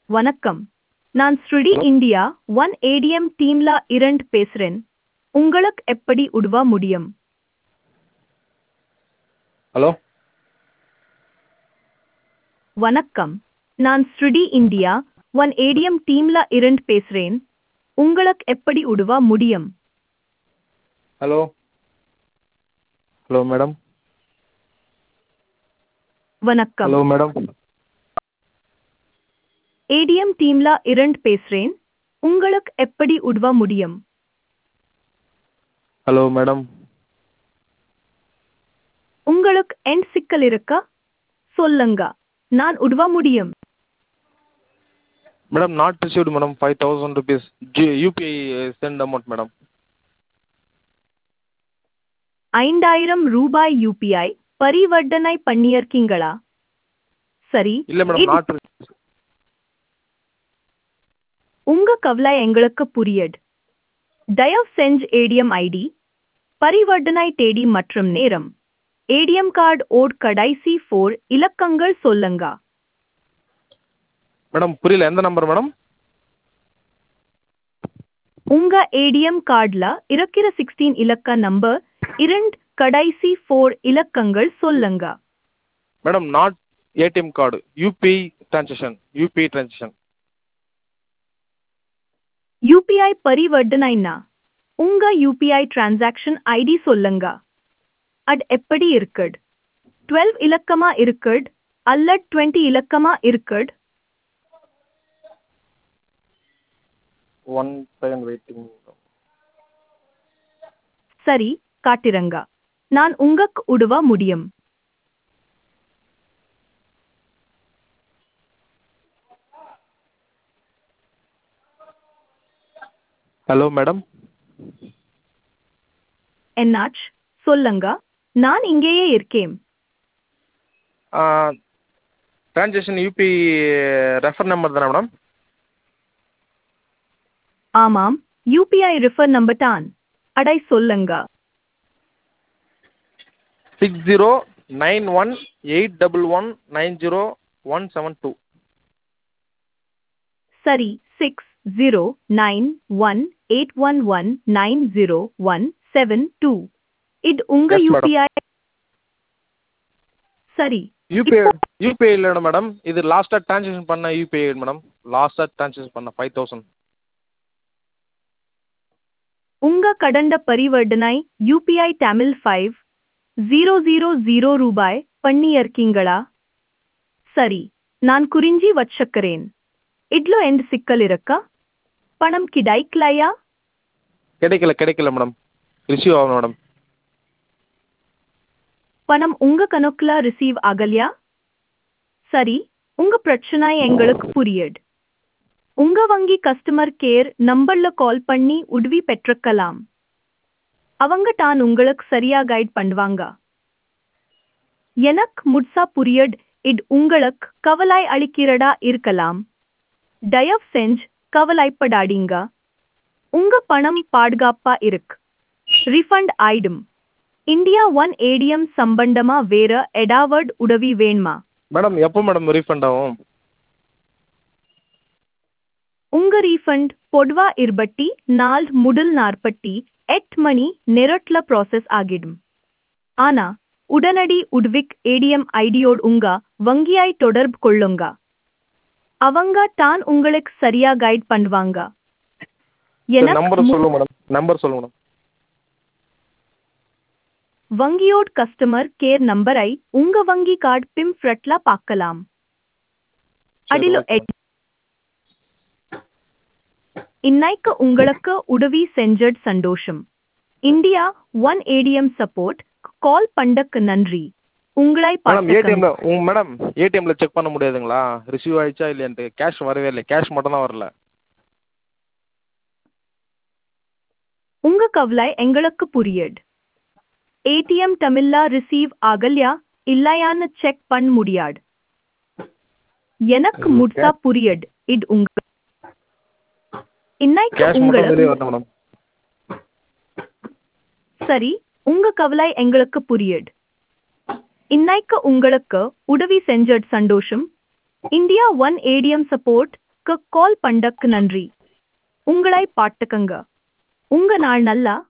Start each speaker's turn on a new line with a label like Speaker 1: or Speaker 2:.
Speaker 1: வணக்கம் நான் ஸ்ருடி இந்தியா ஒன் ஏடிஎம் டீம்ல இரண்டு பேசுறேன் உங்களுக்கு எப்படி உதவ முடியும்
Speaker 2: ஹலோ
Speaker 1: வணக்கம் நான் ஸ்ருடி இந்தியா ஒன் ஏடிஎம் டீம்ல இரண்டு பேசுறேன் உங்களுக்கு எப்படி உதவ முடியும்
Speaker 2: ஹலோ ஹலோ மேடம்
Speaker 1: வணக்கம்
Speaker 2: ஹலோ மேடம்
Speaker 1: ஏடிஎம் டீம்ல இரண்டு பேசுறேன் உங்களுக்கு எப்படி உதவ முடியும்
Speaker 2: ஹலோ மேடம்
Speaker 1: உங்களுக்கு என் சிக்கல் இருக்கா சொல்லுங்க நான் உதவ முடியும்
Speaker 2: madam not received madam five thousand rupees ஜி யூபிஐ சென்ட் அமௌண்ட் மேடம்
Speaker 1: ஐந்தாயிரம் ரூபாய் யூபிஐ பரிவர்த்தனை பண்ணியிருக்கீங்களா சரி
Speaker 2: இல்லை மேடம்
Speaker 1: இது-
Speaker 2: நாட்
Speaker 1: உங்க கவலை எங்களுக்கு புரியுது தயவு செஞ்சு ஏடிஎம் ஐடி பரிவர்த்தனை தேதி மற்றும் நேரம் ஏடிஎம் கார்டு ஓட் கடைசி ஃபோர் இலக்கங்கள் சொல்லுங்க
Speaker 2: மேடம் புரியல எந்த நம்பர் மேடம்
Speaker 1: உங்க ஏடிஎம் கார்டுல இருக்கிற சிக்ஸ்டீன் இலக்க நம்பர் இரண்டு கடைசி ஃபோர் இலக்கங்கள் சொல்லுங்க
Speaker 2: madam not ATM card UPI transaction UPI transaction
Speaker 1: UPI பரிவர்த்தனைனா உங்க யூபிஐ டிரான்சாக்ஷன் ஐடி சொல்லுங்க அது எப்படி இருக்குድ டுவெல் இலக்கமா இருக்குድ அல்ல டுவெண்ட்டி இலக்கமா இருக்குድ
Speaker 2: ஒன் செகண்ட் வெயிட்டிங்
Speaker 1: சரி காட்டிரங்க நான் உங்களுக்கு உதவ முடியும்
Speaker 2: ஹலோ மேடம்
Speaker 1: என்னாச் சொல்லுங்க நான் இங்கேயே இருக்கேன்
Speaker 2: டிரான்சாக்ஷன் யூபிஐ ரெஃபர் நம்பர் தானே மேடம்
Speaker 1: ஆமாம் யூபிஐ ரிஃபர் நம்பர் தான் அடை சொல்லுங்க
Speaker 2: six zero nine one eight double one nine zero one seven two
Speaker 1: சரி six zero nine one eight one one nine zero one seven two இது உங்க
Speaker 2: Yes, madam.
Speaker 1: UPI சரி
Speaker 2: UPI UPI இல்லை madam இது லாஸ்ட்டாக டிரான்சாக்ஷன் பண்ண UPI madam லாஸ்ட்டாக transaction பண்ண ஃபைவ் தௌசண்ட்
Speaker 1: உங்க கடந்த பரிவர்த்தனை UPI Tamil five zero zero zero ரூபாய் பண்ணியிருக்கீங்களா சரி நான் குறிஞ்சி வச்சுக்கிறேன் இட்லோ எந்த சிக்கல் இருக்கா பணம் கிடைக்கலையா
Speaker 2: கிடைக்கல கிடைக்கல மேடம் ரிசீவ் ஆகணும் மேடம்
Speaker 1: பணம் உங்க கணக்குல ரிசீவ் ஆகலையா சரி உங்க பிரச்சனை எங்களுக்கு புரியுது உங்க வங்கி கஸ்டமர் கேர் நம்பர்ல கால் பண்ணி உதவி பெற்றுக்கலாம் அவங்க தான் உங்களுக்கு சரியா கைட் பண்ணுவாங்க எனக்கு முட்சா புரியுது இது உங்களுக்கு கவலை அளிக்கிறதா இருக்கலாம் தயவு செஞ்சு கவலைப்படாதீங்க உங்க பணம் பாதுகாப்பா இருக்கு ரிஃபண்ட் ஆயிடும் இந்தியா ஒன் ஏடிஎம் சம்பந்தமா வேற எடாவட் உதவி வேணுமா
Speaker 2: மேடம் எப்போ மேடம் ரீஃபண்ட் ஆகும்
Speaker 1: உங்க ரீஃபண்ட் பொதுவா இருபட்டி நாள் முதல் நாற்பட்டி எட்டு மணி நேரட்ல ப்ராசஸ் ஆகிடும் ஆனா உடனடி உட்விக் ஏடிஎம் ஐடியோடு உங்க வங்கியாய் தொடர்பு கொள்ளுங்க அவங்க தான் உங்களுக்கு சரியா கைட் பண்ணுவாங்க எனக்கு
Speaker 2: நம்பர்
Speaker 1: மு-
Speaker 2: சொல்லுங்க மேடம் நம்பர் சொல்லுங்க மேடம்
Speaker 1: வங்கியோட் கஸ்டமர் கேர் நம்பரை உங்க வங்கி கார்டு பிம் ஃப்ரட்ல பார்க்கலாம் அடிலோ எட் இன்னைக்கு உங்களுக்கு உதவி செஞ்சட் சந்தோஷம் India one ATM support call பண்ணக்கு நன்றி உங்களை
Speaker 2: மேடம்
Speaker 1: பார்த்துக்க
Speaker 2: ஏடிஎம்ல உங்க மேடம் ஏடிஎம்ல செக் பண்ண முடியாதுங்களா ரிசீவ் ஆயிடுச்சா இல்லையான்ட்டு கேஷ் வரவே இல்லை கேஷ் மட்டும் தான் வரல
Speaker 1: உங்க கவலை எங்களுக்கு புரியுது ஏடிஎம் தமிழ்ல ரிசீவ் ஆகலையா இல்லையான்னு செக் பண்ண முடியாது எனக்கு
Speaker 2: Okay.
Speaker 1: முழுசா புரியுது இது உங்க இன்னைக்கு
Speaker 2: கேஷ் மட்டும்
Speaker 1: உங்களுக்கு
Speaker 2: வெளியே வரணும் மேடம்
Speaker 1: சரி உங்க கவலை எங்களுக்கு புரியுது இன்னைக்கு உங்களுக்கு உதவி செஞ்சது சந்தோஷம் India one ATM support call பண்டக்கு நன்றி உங்களை பாட்டுக்கங்க உங்க நாள் நல்லா